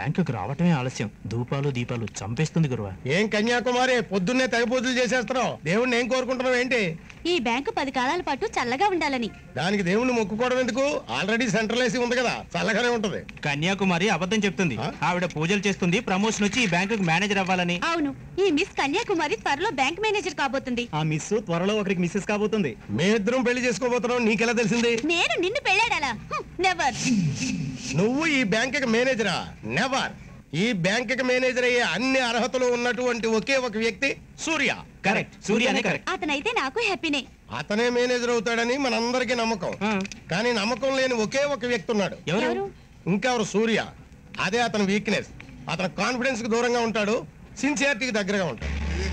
బ్యాంకుకి రావటమే ఆలస్యం ధూపాలు దీపాలు చంపేస్తుంది గురువా ఏం కన్యాకుమారి పొద్దున్నే తెగ పూజలు చేసేస్తున్నావు దేవుణ్ణి ఏం కోరుకుంటున్నావు ఏంటి ఈ బ్యాంకు పది కాలాల పాటు చల్లగా ఉండాలని దానికి దేవుణ్ణి మొక్కుకోవడం ఎందుకు ఆల్రెడీ సెంట్రల్ ఏసీ ఉంది కదా చల్లగానే ఉంటది కన్యాకుమారి అబద్ధం చెప్తుంది ఆ? ఆవిడ పూజలు చేస్తుంది ప్రమోషన్ వచ్చి ఈ బ్యాంకుకి మేనేజర్ అవ్వాలని అవును ఈ మిస్ కన్యాకుమారి త్వరలో బ్యాంక్ మేనేజర్ కాబోతుంది ఆ మిస్ త్వరలో ఒకరికి మిస్సెస్ కాబోతుంది మీ ఇద్దరం పెళ్లి చేసుకోబోతున్నావు నీకెలా తెలిసింది నేను నిన్ను పెళ్ళాడాలా నెవర్ నువ్వు ఈ బ్యాంకుకి మేనేజరా నెవర్ ఈ బ్యాంకుకి మేనేజర్ అయ్యే అన్ని అర్హతలు ఉన్నటువంటి ఒకే ఒక వ్యక్తి సూర్య కరెక్ట్ సూర్యనే కరెక్ట్ అతనైతే నాకు హ్యాపీనే అతనే మేనేజర్ అవుతాడని మనందరికీ నమ్మకం ఆ. కానీ నమ్మకం లేని ఒకే ఒక వ్యక్తి ఉన్నాడు ఎవరు ఎవరు ఇంకెవరు సూర్య అదే అతని వీక్నెస్ అతను కాన్ఫిడెన్స్ కి దూరంగా ఉంటాడు సిన్సియారిటీకి దగ్గరగా ఉంటాడు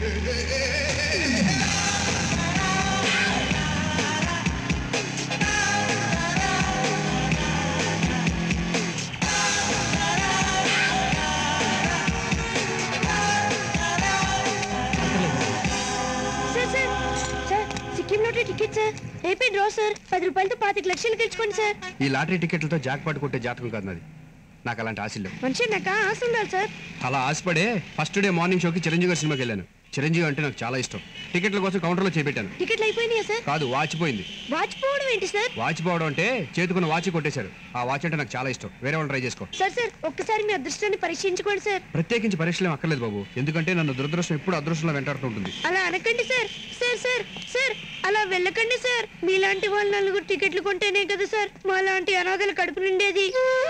sir sir sir Sikkim lottery ticket sir AP draw sir పది రూపాయలతో పాతిక లక్షలు గెలుచుకోండి సార్ ఈ లాటరీ టికెట్లతో జాక్పాట్ కొట్టే జాతకం కాదు నాది నాకు అలాంటి ఆశలు లేవు మనిషి నాకు ఆశ ఉండాలి సార్ అలా ఆశపడే ఫస్ట్ డే మార్నింగ్ షోకి చిరంజీవి గారి సినిమాకి వెళ్ళాను చిరంజీవి అంటే నాకు చాలా ఇష్టం టికెట్ల కోసం కౌంటర్లో చేపెట్టాను టికెట్లు అయిపోయినాయా సార్ కాదు వాచిపోయింది వాచిపోవడం ఏంటి సార్ వాచిపోవడం అంటే చేతుకున్న వాచి కొట్టేశారు ఆ వాచ్ అంటే నాకు చాలా ఇష్టం వేరే వాళ్ళు ట్రై చేసుకో సార్ సార్ ఒక్కసారి మీ అదృష్టాన్ని పరీక్షించుకోండి సార్ ప్రత్యేకించి పరీక్షలు ఏం అక్కర్లేదు బాబు ఎందుకంటే నన్ను దురదృష్టం ఎప్పుడు అదృష్టంలో వెంటాడుతూ ఉంటుంది అలా అనకండి సార్ సార్ సార్ సార్ అలా వెళ్ళకండి సార్ మీలాంటి వాళ్ళు నలుగురు టికెట్లు కొంటేనే కదా సార్ మా లాంటి అనాథల కడుపు నిండేది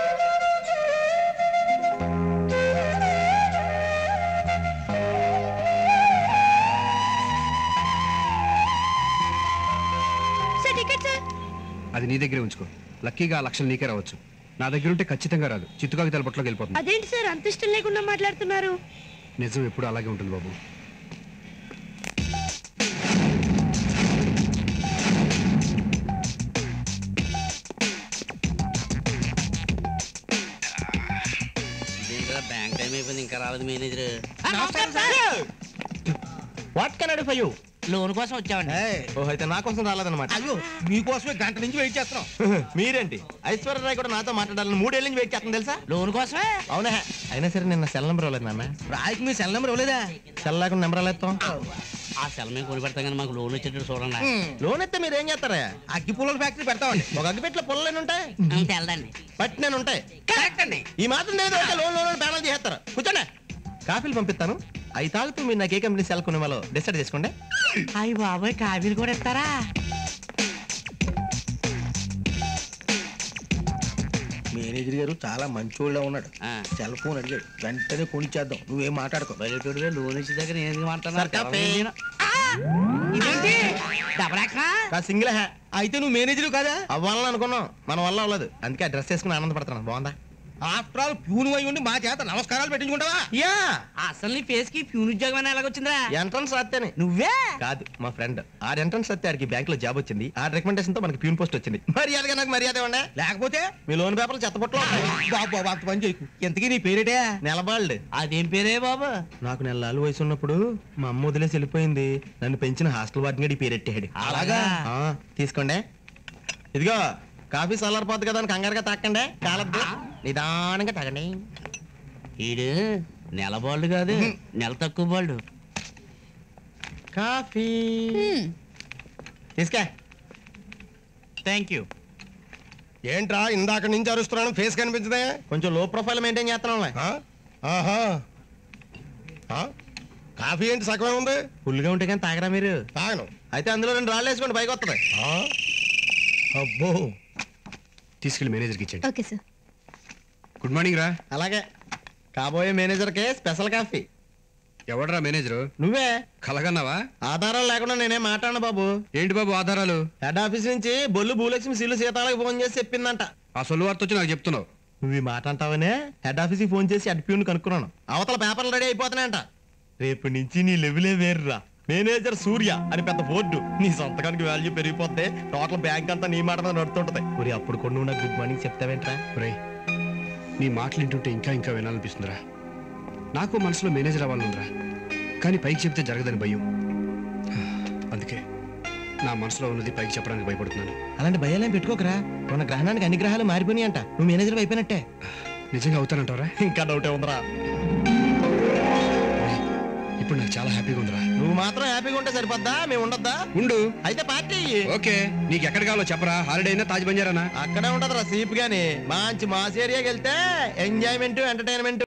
సార్ టికెట్ సార్ అది నీ దగ్గరే ఉంచుకో లక్కీగా ఆ లక్షలు నీకే రావచ్చు నా దగ్గర ఉంటే ఖచ్చితంగా రాదు చిత్తుకాకి తలపట్లోకి వెళ్ళిపోతుంది అదేంటి సార్ అంత ఇష్టం లేకుండా మాట్లాడుతున్నారు నిజం ఎప్పుడు అలాగే ఉంటుంది బాబు బ్యాంక్ టైం అయిపోయింది ఇంకా రాలేదు manager what can I for you loan కోసం వచ్చామండి ఓ అయితే నా కోసం రాలేదన్నమాట అయ్యో మీకోసమే గంట నుంచి వెయిట్ చేస్తున్నాం మీరేంటి ఐశ్వర్యరాయ్ కూడా నాతో మాట్లాడాలని మూడేళ్ళ నుంచి వెయిట్ చేస్తాను తెలుసా లోన్ కోసమే అవునా అయినా సరే నిన్న సెల్ నెంబర్ ఇవ్వలేదు నాన్న రాయికి మీ సెల్ నెంబర్ ఇవ్వలేదా సెల్ లేకుండా నెంబర్ ఎలా ఇస్తాం ఆ సెల్ మేము కొని పెడతాం కానీ మాకు లోన్ వచ్చేటట్టు చూడండి లోన్ ఇస్తే మీరు ఏం చేస్తారా అగ్గి పుల్లల ఫ్యాక్టరీ పెడతామండి ఒక అగ్గిపెట్లో పొలలేని ఉంటాయి అంత వెళ్దండి పట్టి నేను ఉంటాయి కరెక్ట్ అండి ఈ మాత్రం తెలియదు అంటే లోన్ లోన్ బ్యాలెన్స్ చేస్తారు కూర్చోండి కాఫీలు పంపిస్తాను అవి తాగుతూ మీరు నాకు ఏ కంపెనీ సెల్ కొనే డిసైడ్ చేసుకోండి అయ్యి బాబాయ్ కాఫీలు కూడా ఇస్తారా మేనేజర్ గారు చాలా మంచోళ్ళ ఉన్నాడు ఆ. సెల్ ఫోన్ అడిగాడు వెంటనే కొనిచ్చేద్దాం నువ్వేం మాట్లాడుకో బయటోడివే లోన్ వచ్చే దగ్గర నేను ఎందుకు మాట్లాడుతున్నా? Sir, coffee. ఆ! ఇదేంటి డబల్ యాక్షన్ కా సింగిల్ హ్యా అయితే నువ్వు మేనేజర్ కదా అవ్వాలని అనుకున్నాం మన వల్ల అవ్వలేదు అందుకే ఆ డ్రెస్ వేసుకుని ఆనందపడుతున్నాను బాగుందా ఆఫ్టర్ ఆల్ ప్యూన్ అయి ఉండి మా చేత నమస్కారాలు పెట్టించుకుంటావా యా అసలు నీ ఫేస్ కి ఫ్యూన్ ఉద్యోగం అని ఎలాగొచ్చిందిరా ఎంట్రన్స్ రాస్తేనే నువ్వే కాదు మా ఫ్రెండ్ ఆ ఎంట్రన్స్ వస్తే ఆడికి బ్యాంక్ లో జాబ్ వచ్చింది ఆ రికమెండేషన్ తో మనకి ప్యూన్ పోస్ట్ వచ్చింది మర్యాదగా నాకు మర్యాద ఇవ్వండి లేకపోతే మీ లోన్ పేపర్లు చెత్తపట్లో బాబు బాబు అంత పని చేయకు ఎంతకీ నీ పేరేటే నెలబాళ్ళు అదేం పేరే బాబు నాకు నెలలు వయసు ఉన్నప్పుడు మా అమ్మ వదిలేసి వెళ్ళిపోయింది నన్ను పెంచిన హాస్టల్ వాటిని గడి పేరెట్టాడు అలాగా? ఆ, తీసుకోండి ఇదిగో కాఫీ చల్లారిపోద్ది కదా అని కంగారుగా తాకండి కాలద్దు నిదానంగా తాగండి ఈడు నెల బాల్డ్ కాదు నెల తక్కువ బాల్డ్ కాఫీ తీసుకా థ్యాంక్ యూ ఏంట్రా ఇందాక నుంచి అరుస్తున్నాను ఫేస్ కనిపించదే కొంచెం లో ప్రొఫైల్ మెయింటైన్ చేస్తున్నాం ఆహా ఆ? కాఫీ ఏంటి సగమే ఉంది ఫుల్గా ఉంటే కానీ తాగరా మీరు తాగను అయితే అందులో రెండు రాళ్ళు వేసుకోండి పైకి వస్తుంది అబ్బో తీసుకెళ్లి మేనేజర్కి ఇచ్చేయండి ఓకే సార్ గుడ్ మార్నింగ్ రా అలాగే కాబోయే మేనేజర్కే స్పెషల్ కాఫీ ఎవడరా మేనేజరు నువ్వే కలగన్నావా ఆధారాలు లేకుండా నేనే మాట్లాడను బాబు ఏంటి బాబు ఆధారాలు హెడ్ ఆఫీస్ నుంచి బొల్లు భూలక్ష్మి సీలు సీతాలకు ఫోన్ చేసి చెప్పిందంట ఆ సొల్లు వార్త వచ్చి నాకు చెప్తున్నావు నువ్వు ఈ మాట అంటావనే హెడ్ ఆఫీస్కి ఫోన్ చేసి హెడ్ ప్యూన్ కనుక్కున్నాను అవతల పేపర్లు రెడీ అయిపోతున్నాయంట రేపు నుంచి నీ లెవెలే వేరురా మేనేజర్ సూర్య అని పెద్ద బోర్డు నీ సొంతకానికి వాల్యూ పెరిగిపోతే టోటల్ బ్యాంక్ అంతా నీ మాట మీద నడుతుంటది ఒరే అప్పుడు కొన్ని నాకు గుడ్ మార్నింగ్ చెప్తావేంట్రా ఒరేయ్ నీ మాటలు వింటుంటే ఇంకా ఇంకా వినాలనిపిస్తుందిరా నాకు మనసులో మేనేజర్ అవ్వాలనుందిరా కానీ పైకి చెప్తే జరగదని భయం అందుకే నా మనసులో ఉన్నది పైకి చెప్పడానికి భయపడుతున్నాను అలాంటి భయాలేం పెట్టుకోకరా మన గ్రహణానికి అన్ని గ్రహాలు మారిపోయినాయి అంట నువ్వు మేనేజర్ అయిపోయినట్టే నిజంగా అవుతానంటారా ఇంకా డౌటే ఉందిరా ఇప్పుడు నాకు చాలా హ్యాపీగా ఉందిరా నువ్వు మాత్రం హ్యాపీగా ఉంటే సరిపోద్దా మేము ఉండొద్దా ఉండు అయితే పార్టీ ఓకే నీకు ఎక్కడ కావాలో చెప్పరా హాలిడే అయినా తాజ్ బంజారానా అక్కడే ఉంటదిరా సీప్ గాని మంచి మాస్ ఏరియాకి వెళ్తే ఎంజాయ్మెంట్ ఎంటర్టైన్మెంట్